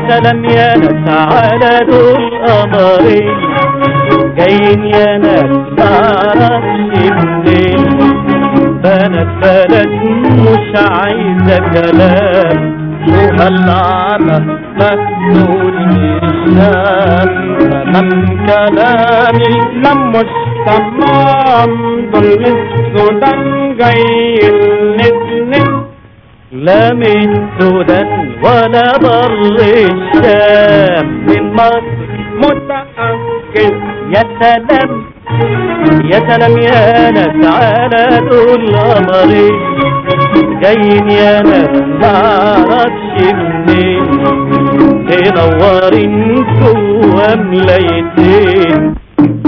سلام يا ناس على دول قمرين جايين يا ناس معرفش منين بنات بلد مش عايزة كلام وهالعمى مسؤول الشام تمام كلامي لم مش تمام دول السودان جايين نتنين لا من السودان ولا بر الشام من مصر متأكد يا سلام يا سلام يا ناس على دول قمرين جايين يا ناس معرفش منين منورين جوا ملايتين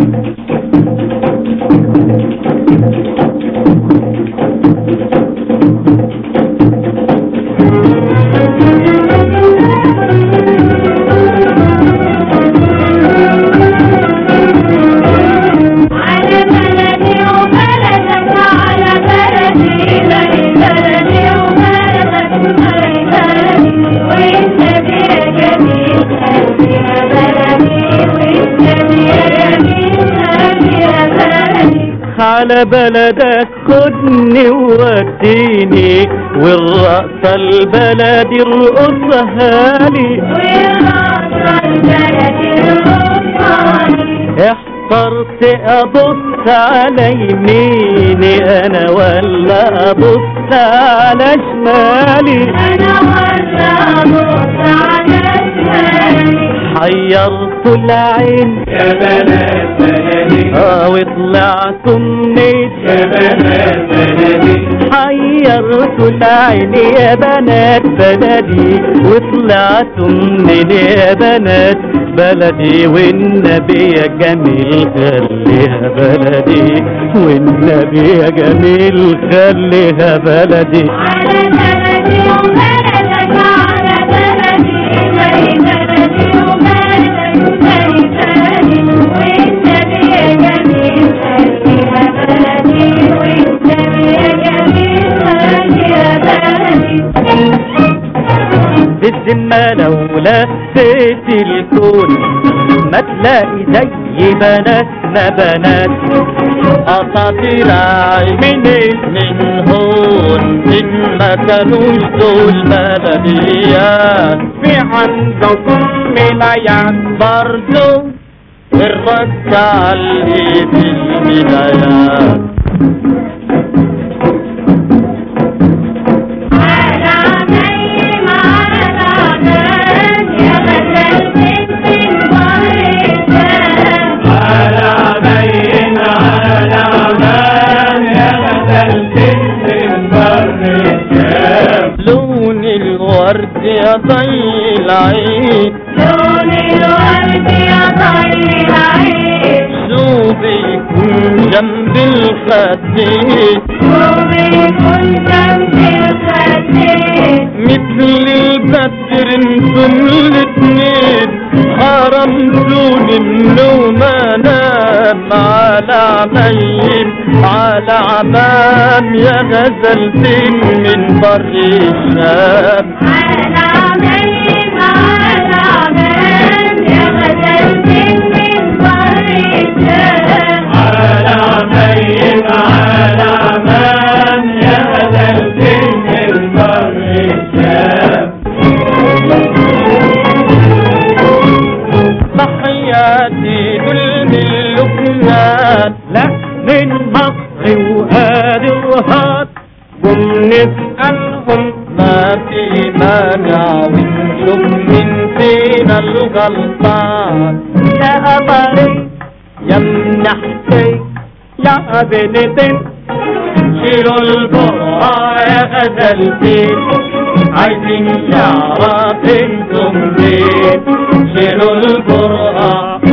على بلدي وبلدك على بلدي زي بلدي وبلدك زي بلدي والنبي يا جميل قلبي يا بلدي والنبي يا جميل قلبي يا بلدي على بلدك خدني ووديني والرقصة البلدي ارقصها لي والرقصة البلدي الرقصاني احترت ابص على يميني انا ولا ابص على شمالي أنا ولا أبص على شمالي حيرت العين يا بنات بلدي اه وطلعت منيت يا بنات بلدي حيرت العين يا بنات بلدي وطلعت منين يا بنات بلدي والنبي يا جميل خليها بلدي والنبي يا جميل خليها بلدي على بلدي وبلدك على بلدي زي بلدي وبلدك زي بلدي والنبي يا جميل خليها بلدي والنبي يا جميل خليها بلدي بالذمة لو لفيت الكون ما تلاقي زي بناتنا بنات أساطير منين من هون إن ما كانوش دول بلديات في عندكم ملايات برضو الرد على البدايات على نايم على ناس يا غزال من بر الشام على بين على مان يا غزلت من بر الشام لون الورد يا ضي العيد لون الورد يا طيب العين شوفي يكون جنب الخدين وبيكون جنب الخدين مثل البدر انتم الاتنين حرمتوني النوم انام على عمايم على عمام يا غزلتين من بر الشام على نايم على مان يا غزال من بر الشام على بين على مان يا غزلت من بر الشام تحياتي دول من لبنان لا من مصر وادي الرهات قم نسألهم ما في مانع ونشوف من فينا الغلطان يا قمري يا منحتي يا بنتي شيلوا البرهة يا غزلتين عايزين نعرف انتم مين شيلوا البرهة